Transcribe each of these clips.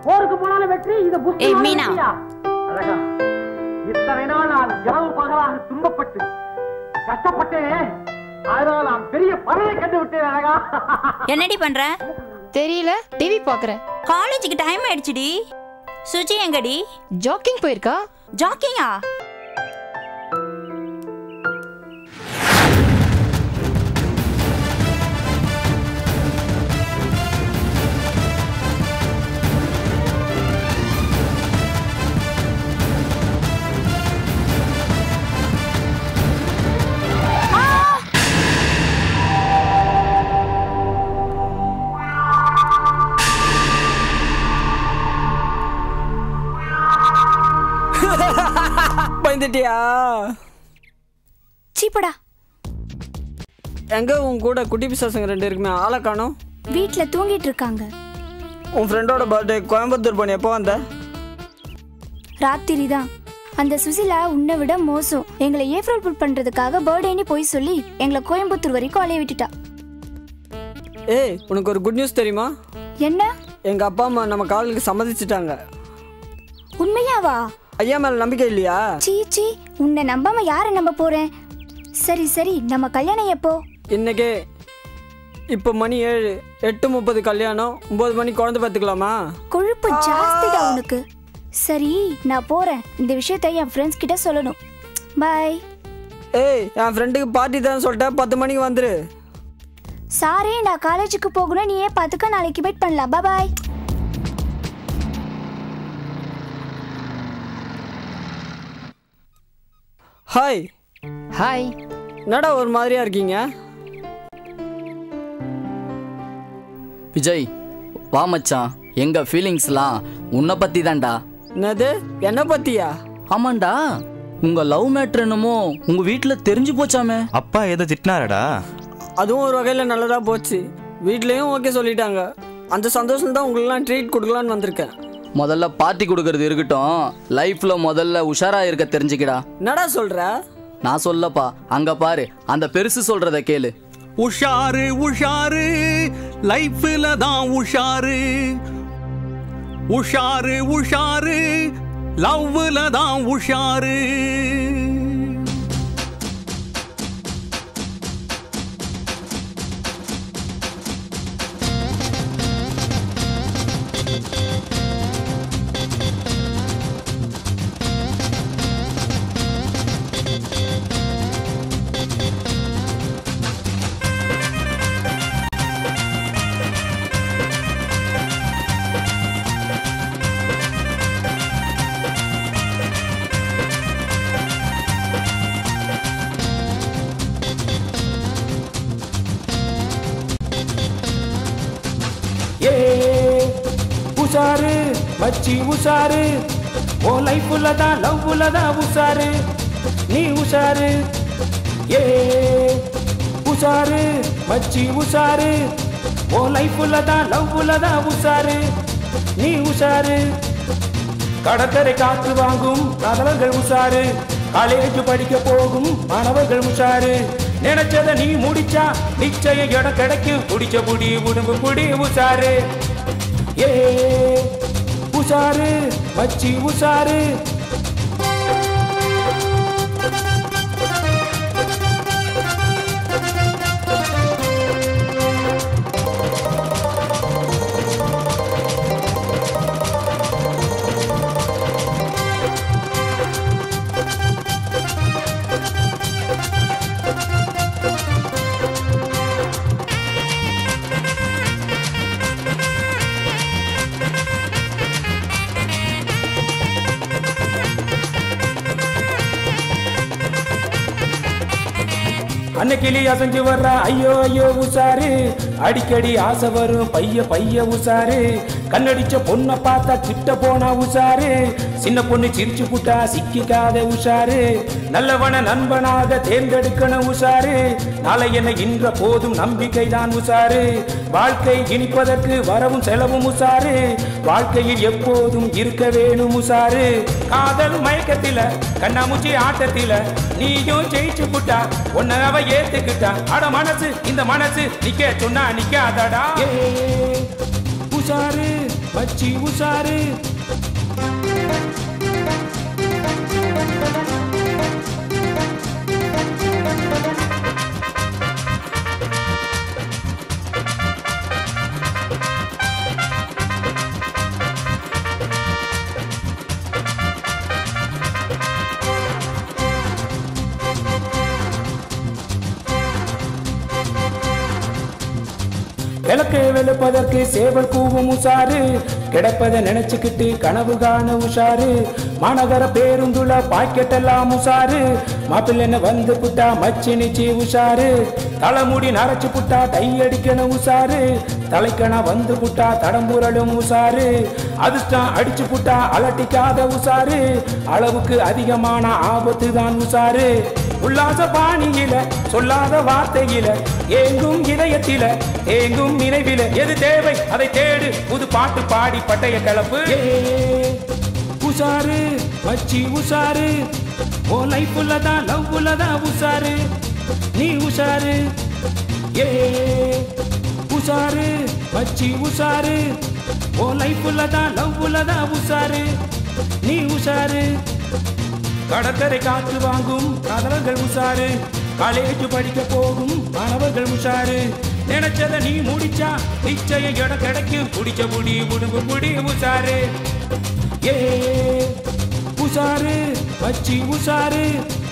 போருக்கு போனாலும் வெற்றி இது புத்தி ஏய், மீனா. அழகா இத்தனை நாள் நான் இரவு பகலாக துன்பப்பட்டு கஷ்டப்பட்டேன் அதனால் நான் பெரிய பறவை கண்டு விட்டேன் அழகா என்னடி பண்ற தெரியல டிவி பாக்குறேன் காலேஜுக்கு டைம் ஆயிடுச்சுடி சுஜி எங்கடி ஜாக்கிங் போயிருக்கா ஜாக்கிங்கா பயந்துட்டியா சீப்படா எங்க உன் கூட குட்டி பிசாசுங்க ரெண்டு இருக்குமே ஆளை காணோம் வீட்ல தூங்கிட்டு இருக்காங்க உன் ஃப்ரெண்டோட பர்த்டே கோயம்புத்தூர் பண்ணி எப்போ வந்த ராத்திரி தான் அந்த சுசிலா உன்னை விட மோசம் எங்களை ஏப்ரல் புல் பண்றதுக்காக பர்த்டேன்னு போய் சொல்லி எங்களை கோயம்புத்தூர் வரைக்கும் அலைய விட்டுட்டா ஏய் உனக்கு ஒரு குட் நியூஸ் தெரியுமா என்ன எங்க அப்பா அம்மா நம்ம காதலுக்கு சம்மதிச்சிட்டாங்க உண்மையாவா ஐயா மேல நம்பிக்கை இல்லையா சீ சீ உன்னை நம்பாம யாரை நம்ப போறேன் சரி சரி நம்ம கல்யாணம் எப்போ இன்னைக்கே இப்போ மணி ஏழு எட்டு முப்பது கல்யாணம் ஒன்பது மணி குழந்தை பார்த்துக்கலாமா கொழுப்பு ஜாஸ்திடா உனக்கு சரி நான் போறேன் இந்த விஷயத்தை என் ஃப்ரெண்ட்ஸ் கிட்ட சொல்லணும் பாய் ஏய் என் ஃப்ரெண்டுக்கு பார்ட்டி தான் சொல்லிட்டேன் பத்து மணிக்கு வந்துரு சாரி நான் காலேஜுக்கு போகணும் நீ ஏன் பார்த்துக்க நாளைக்கு வெயிட் பண்ணலாம் பாய் ஹாய் ஹாய் என்னடா ஒரு மாதிரியா இருக்கீங்க விஜய் வா மச்சான் எங்க ஃபீலிங்ஸ்லாம் உன்னை பத்தி தான்டா என்னது என்ன பத்தியா ஆமாண்டா உங்க லவ் மேட்ரு என்னமோ உங்க வீட்ல தெரிஞ்சு போச்சாமே அப்பா ஏதோ திட்டினாரடா அதுவும் ஒரு வகையில் நல்லதா போச்சு வீட்லேயும் ஓகே சொல்லிட்டாங்க அந்த சந்தோஷம் தான் உங்களுக்குலாம் ட்ரீட் கொடுக்கலான்னு வந்திருக்கேன் முதல்ல பார்ட்டி கொடுக்கறது இருக்கட்டும் லைஃப்ல முதல்ல உஷாரா இருக்க தெரிஞ்சுக்கடா என்னடா சொல்ற நான் சொல்லப்பா அங்க பாரு அந்த பெருசு சொல்றத கேளு உஷாரு உஷாரு லைஃப்ல தான் உஷாரு உஷாரு உஷாரு லவ்ல தான் உஷாரு ஏ உஷாரு மச்சி உஷாரு ஓ லைஃப்ல தான் லவ்ல தான் உஷாரு நீ உஷாரு ஏ உஷாரு மச்சி உஷாரு ஓ லைஃப்ல தான் லவ்ல தான் உஷாரு நீ உஷாரு கடற்கரை காற்று வாங்கும் காதலர்கள் உஷாரு காலேஜ் படிக்க போகும் மாணவர்கள் உஷாரு நினைச்சத நீ முடிச்சா நிச்சயம் இடம் கிடைக்கும் குடிச்ச புடி உடம்பு புடி உஷாரு ஏ உஷாரு மச்சி உஷாரு அன்னைக்கிளி அசைஞ்சு வர்ற ஐயோ ஐயோ உசாரு அடிக்கடி ஆசை வரும் பைய பைய உசாரு கண்ணடிச்ச பொண்ணை பார்த்தா கிட்ட போனா உசாரு சின்ன பொண்ணு சிரிச்சு புட்டா சிக்கிக்காத உஷாரு நல்லவன நண்பனாக தேர்ந்தெடுக்கணும் உஷாரு நாளை என்ன இன்ற போதும் நம்பிக்கை தான் உஷாரு வாழ்க்கை இனிப்பதற்கு வரவும் செலவும் உஷாரு வாழ்க்கையில் எப்போதும் இருக்க வேணும் உஷாரு காதல் மயக்கத்தில கண்ணாமூச்சி ஆட்டத்தில நீயும் ஜெயிச்சு புட்டா உன்னை அவ ஏத்துக்கிட்டா அட மனசு இந்த மனசு நிக்க சொன்னா நிக்காதடா ஏ, உஷாரு மச்சி உஷாரு விளக்கு வெளுப்பதற்கு சேவல் கூவும் உஷாரு கிடப்பதை நினைச்சுக்கிட்டு கனவு காண உஷாரு மாநகர பேருந்துல பாக்கெட் எல்லாம் உஷாரு மாப்பிள்ளை வந்து புட்டா மச்சி நிச்சி உஷாரு தலைமுடி நரைச்சு புட்டா டை அடிக்கணும் உஷாரு தலைக்கணா வந்து புட்டா தடம்புரலும் உஷாரு அதிர்ஷ்டம் அடிச்சு புட்டா அலட்டிக்காத உஷாரு அளவுக்கு அதிகமான ஆபத்து தான் உஷாரு உல்லாச பாணியில சொல்லாத வார்த்தையில ஏங்கும் இதயத்தில ஏங்கும் நினைவில எது தேவை அதை தேடு புது பாட்டு பாடி பட்டைய கலப்பு ஏ, உஷாரு மச்சி உஷாரு ஓ லைஃப்ல தான் லவ்ல தான் உஷாரு நீ உஷாரு ஏ உஷாரு மச்சி உஷாரு ஓ லைஃப்ல தான் லவ்ல தான் உஷாரு நீ உஷாரு கடற்கரை காற்று வாங்கும் காதலர்கள் உஷாரு காலேஜ் படிக்க போகும் மாணவர்கள் உஷாரு நினைச்சத நீ முடிச்சா நிச்சயம் இடம் கிடைக்கும் குடிச்ச முடி உடும்பு முடி உஷாரு ஏ உஷாரு வச்சி உஷாரு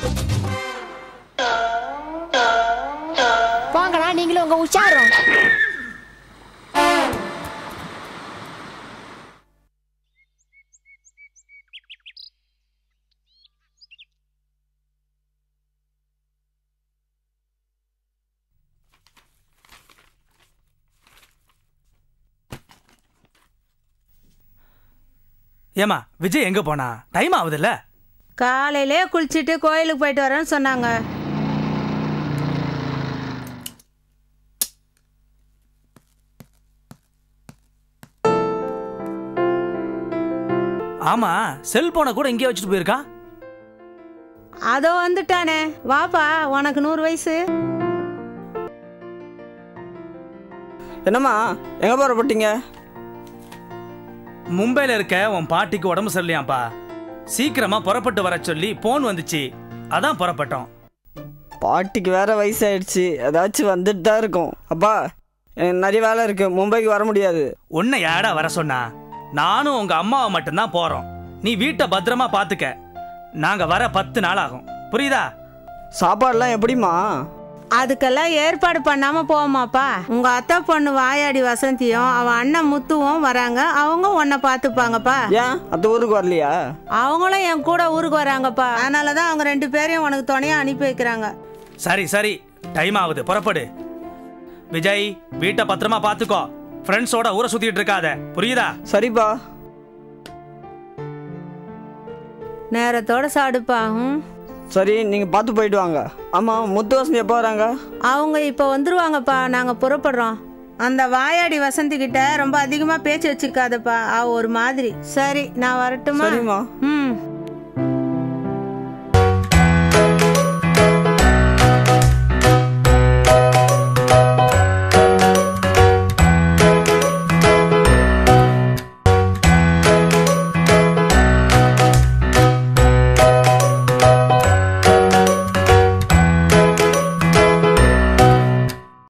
வாங்கடா நீங்களும் உங்க உஷாரம் ஏமா விஜய் எங்க போனா டைம் ஆகுதுல்ல காலையிலே குளிச்சுட்டு கோயிலுக்கு போயிட்டு வரேன்னு சொன்னாங்க ஆமா செல்போனை கூட எங்கேயோ வச்சுட்டு போயிருக்கா அதோ வந்துட்டானே வாப்பா உனக்கு நூறு வயசு என்னம்மா எங்கே புறப்பட்டீங்க மும்பைல இருக்க உன் பாட்டிக்கு உடம்பு சரியில்லையாப்பா சீக்கிரமா புறப்பட்டு வர சொல்லி போன் வந்துச்சு அதான் புறப்பட்டோம் பாட்டிக்கு வேற வயசாயிடுச்சு ஏதாச்சும் வந்துட்டு தான் இருக்கும் அப்பா எனக்கு நிறைய வேலை இருக்கு மும்பைக்கு வர முடியாது உன்னை யாடா வர சொன்னா நானும் உங்க அம்மாவை மட்டும்தான் போறோம் நீ வீட்டை பத்திரமா பாத்துக்க நாங்க வர பத்து நாள் ஆகும் புரியுதா சாப்பாடுலாம் எப்படிம்மா அதுக்கெல்லாம் ஏற்பாடு பண்ணாம போமாப்பா உங்க அத்தை பொண்ணு வாயாடி வசந்தியும் அவன் அண்ணன் முத்துவும் வராங்க அவங்க உன்னை பார்த்துப்பாங்கப்பா ஏன் அந்த ஊருக்கு வரலையா அவங்களும் என் கூட ஊருக்கு வராங்கப்பா அதனாலதான் அவங்க ரெண்டு பேரையும் உனக்கு துணையா அனுப்பி வைக்கிறாங்க சரி சரி டைம் ஆகுது புறப்படு விஜய் வீட்டை பத்திரமா பாத்துக்கோ ஃப்ரெண்ட்ஸோட ஊரை சுத்திட்டு இருக்காத புரியுதா சரிப்பா நேரத்தோட சாடுப்பா ம் சரி நீங்கள் பார்த்து போயிட்டு வாங்க ஆமாம் முத்து வசந்தி எப்போ வராங்க அவங்க இப்போ வந்துருவாங்கப்பா நாங்க புறப்படுறோம் அந்த வாயாடி வசந்தி கிட்ட ரொம்ப அதிகமா பேச்சு வச்சுக்காதப்பா அவ ஒரு மாதிரி சரி நான் வரட்டுமா சரிம்மா. ம்